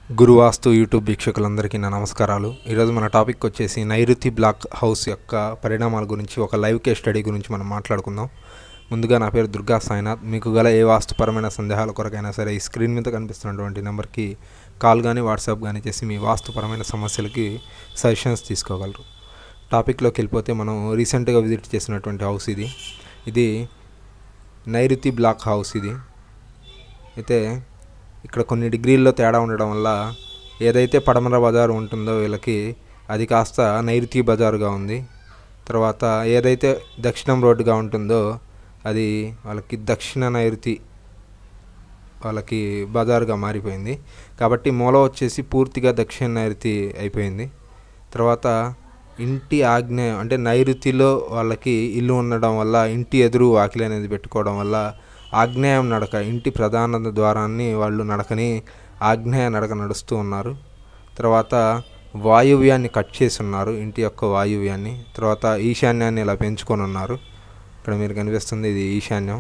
గురువాస్తు YouTube వీక్షకులందరికీ నా నమస్కారాలు ఈరోజు మన టాపిక్ వచ్చేసి నైరుతి బ్లాక్ హౌస్ యొక్క పరిణామాల గురించి ఒక లైవ్ కేస్ స్టడీ గురించి మనం మాట్లాడుకుందాం ముందుగా నా పేరు దుర్గా సాయినాథ్ మీకు గల ఏ వాస్తుపరమైన సందేహాల కొరకైనా సరే ఈ స్క్రీన్ మీద కనిపిస్తున్నటువంటి నెంబర్కి కాల్ కానీ వాట్సాప్ కానీ చేసి మీ వాస్తుపరమైన సమస్యలకి సజెషన్స్ తీసుకోగలరు టాపిక్లోకి వెళ్ళిపోతే మనం రీసెంట్గా విజిట్ చేసినటువంటి హౌస్ ఇది ఇది నైరుతి బ్లాక్ హౌస్ ఇది అయితే ఇక్కడ కొన్ని డిగ్రీల్లో తేడా ఉండడం వల్ల ఏదైతే పడమర బజారు ఉంటుందో వీళ్ళకి అది కాస్త నైరుతి బజారుగా ఉంది తర్వాత ఏదైతే దక్షిణం రోడ్డుగా ఉంటుందో అది వాళ్ళకి దక్షిణ నైరుతి వాళ్ళకి బజారుగా మారిపోయింది కాబట్టి మూల వచ్చేసి పూర్తిగా దక్షిణ నైరుతి అయిపోయింది తర్వాత ఇంటి ఆగ్నేయం అంటే నైరుతిలో వాళ్ళకి ఇల్లు ఉండడం వల్ల ఇంటి ఎదురు వాకిలి అనేది పెట్టుకోవడం వల్ల ఆగ్నేయం నడక ఇంటి ప్రధాన ద్వారాన్ని వాళ్ళు నడకని ఆగ్నేయ నడక నడుస్తూ ఉన్నారు తర్వాత వాయువ్యాన్ని కట్ చేసి ఉన్నారు ఇంటి యొక్క వాయువ్యాన్ని తర్వాత ఈశాన్యాన్ని ఇలా పెంచుకొని ఉన్నారు ఇక్కడ మీరు కనిపిస్తుంది ఇది ఈశాన్యం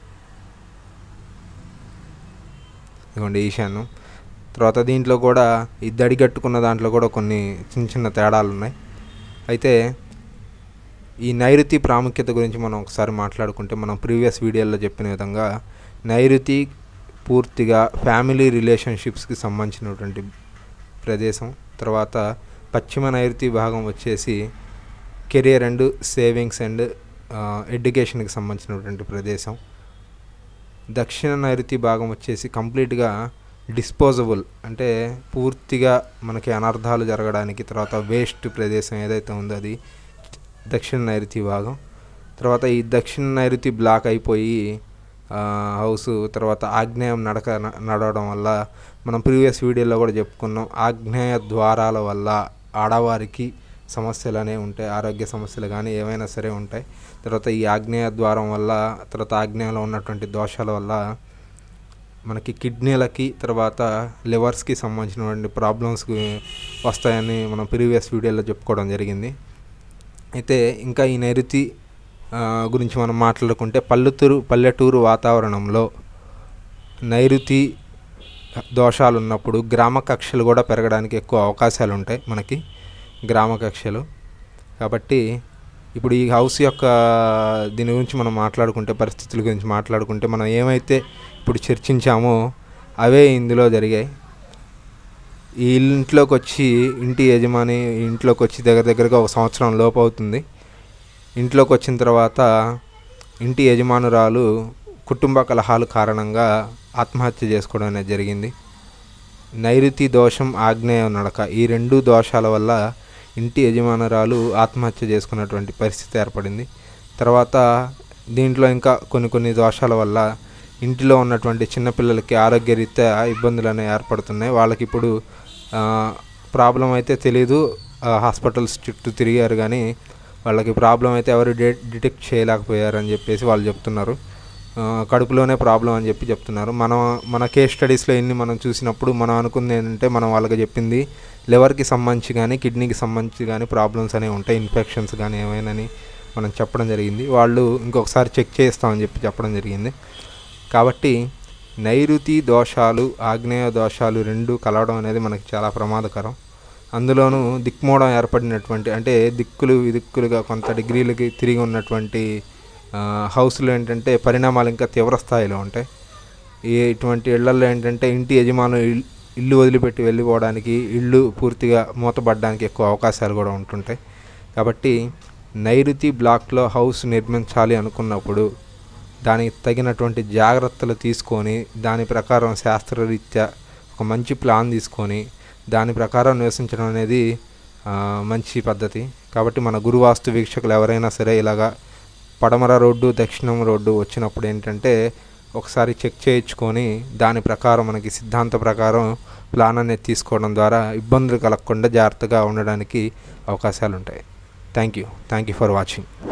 ఇదిగోండి ఈశాన్యం తర్వాత దీంట్లో కూడా ఈ దడి కట్టుకున్న దాంట్లో కూడా కొన్ని చిన్న చిన్న తేడాలు ఉన్నాయి అయితే ఈ నైరుతి ప్రాముఖ్యత గురించి మనం ఒకసారి మాట్లాడుకుంటే మనం ప్రీవియస్ వీడియోలో చెప్పిన విధంగా నైరుతి పూర్తిగా ఫ్యామిలీ రిలేషన్షిప్స్కి సంబంధించినటువంటి ప్రదేశం తర్వాత పశ్చిమ నైరుతి భాగం వచ్చేసి కెరియర్ అండ్ సేవింగ్స్ అండ్ ఎడ్యుకేషన్కి సంబంధించినటువంటి ప్రదేశం దక్షిణ నైరుతి భాగం వచ్చేసి కంప్లీట్గా డిస్పోజబుల్ అంటే పూర్తిగా మనకి అనర్థాలు జరగడానికి తర్వాత వేస్ట్ ప్రదేశం ఏదైతే ఉందో అది దక్షిణ నైరుతి భాగం తర్వాత ఈ దక్షిణ నైరుతి బ్లాక్ అయిపోయి హౌస్ తర్వాత ఆగ్నేయం నడక నడవడం వల్ల మనం ప్రీవియస్ వీడియోలో కూడా చెప్పుకున్నాం ఆగ్నేయ ద్వారాల వల్ల ఆడవారికి సమస్యలు అనేవి ఉంటాయి ఆరోగ్య సమస్యలు కానీ ఏమైనా సరే ఉంటాయి తర్వాత ఈ ఆగ్నేయ ద్వారం వల్ల తర్వాత ఆగ్నేయంలో ఉన్నటువంటి దోషాల వల్ల మనకి కిడ్నీలకి తర్వాత లివర్స్కి సంబంధించినటువంటి ప్రాబ్లమ్స్ వస్తాయని మనం ప్రీవియస్ వీడియోలో చెప్పుకోవడం జరిగింది అయితే ఇంకా ఈ నైరుతి గురించి మనం మాట్లాడుకుంటే పల్లెటూరు పల్లెటూరు వాతావరణంలో నైరుతి దోషాలు ఉన్నప్పుడు గ్రామ కక్షలు కూడా పెరగడానికి ఎక్కువ అవకాశాలు ఉంటాయి మనకి గ్రామ కక్షలు కాబట్టి ఇప్పుడు ఈ హౌస్ యొక్క దీని గురించి మనం మాట్లాడుకుంటే పరిస్థితుల గురించి మాట్లాడుకుంటే మనం ఏమైతే ఇప్పుడు చర్చించామో అవే ఇందులో జరిగాయి ఈ ఇంట్లోకి వచ్చి ఇంటి యజమాని ఇంట్లోకి వచ్చి దగ్గర దగ్గరగా ఒక సంవత్సరం లోపు అవుతుంది ఇంట్లోకి వచ్చిన తర్వాత ఇంటి యజమానురాలు కుటుంబ కలహాలు కారణంగా ఆత్మహత్య చేసుకోవడం అనేది జరిగింది నైరుతి దోషం ఆగ్నేయ నడక ఈ రెండు దోషాల వల్ల ఇంటి యజమానురాలు ఆత్మహత్య చేసుకున్నటువంటి పరిస్థితి ఏర్పడింది తర్వాత దీంట్లో ఇంకా కొన్ని కొన్ని దోషాల వల్ల ఇంటిలో ఉన్నటువంటి చిన్నపిల్లలకి ఆరోగ్యరీత్యా ఇబ్బందులు అనేవి ఏర్పడుతున్నాయి వాళ్ళకి ఇప్పుడు ప్రాబ్లం అయితే తెలీదు హాస్పిటల్స్ చుట్టూ తిరిగారు కానీ వాళ్ళకి ప్రాబ్లం అయితే ఎవరు డే డిటెక్ట్ చేయలేకపోయారని చెప్పేసి వాళ్ళు చెప్తున్నారు కడుపులోనే ప్రాబ్లం అని చెప్పి చెప్తున్నారు మనం మన కేస్ స్టడీస్లో ఎన్ని మనం చూసినప్పుడు మనం అనుకుంది ఏంటంటే మనం వాళ్ళకి చెప్పింది లివర్కి సంబంధించి కానీ కిడ్నీకి సంబంధించి కానీ ప్రాబ్లమ్స్ అనేవి ఉంటాయి ఇన్ఫెక్షన్స్ కానీ ఏమైనాని మనం చెప్పడం జరిగింది వాళ్ళు ఇంకొకసారి చెక్ చేస్తామని చెప్పి చెప్పడం జరిగింది కాబట్టి నైరుతి దోషాలు ఆగ్నేయ దోషాలు రెండు కలవడం అనేది మనకి చాలా ప్రమాదకరం అందులోనూ దిక్మూడం ఏర్పడినటువంటి అంటే దిక్కులు దిక్కులుగా కొంత డిగ్రీలకి తిరిగి ఉన్నటువంటి హౌస్లో ఏంటంటే పరిణామాలు ఇంకా తీవ్ర స్థాయిలో ఉంటాయి ఈ ఇటువంటి ఇళ్లలో ఏంటంటే ఇంటి యజమాను ఇల్లు వదిలిపెట్టి వెళ్ళిపోవడానికి ఇల్లు పూర్తిగా మూతపడడానికి ఎక్కువ అవకాశాలు కూడా ఉంటుంటాయి కాబట్టి నైరుతి బ్లాక్లో హౌస్ నిర్మించాలి అనుకున్నప్పుడు దానికి తగినటువంటి జాగ్రత్తలు తీసుకొని దాని ప్రకారం శాస్త్రరీత్యా ఒక మంచి ప్లాన్ తీసుకొని దాని ప్రకారం నివసించడం అనేది మంచి పద్ధతి కాబట్టి మన గురువాస్తు వీక్షకులు ఎవరైనా సరే ఇలాగా పడమర రోడ్డు దక్షిణం రోడ్డు వచ్చినప్పుడు ఏంటంటే ఒకసారి చెక్ చేయించుకొని దాని ప్రకారం మనకి సిద్ధాంత ప్రకారం ప్లాన్ అనేది తీసుకోవడం ద్వారా ఇబ్బందులు కలగకుండా జాగ్రత్తగా ఉండడానికి అవకాశాలు ఉంటాయి thank you thank you for watching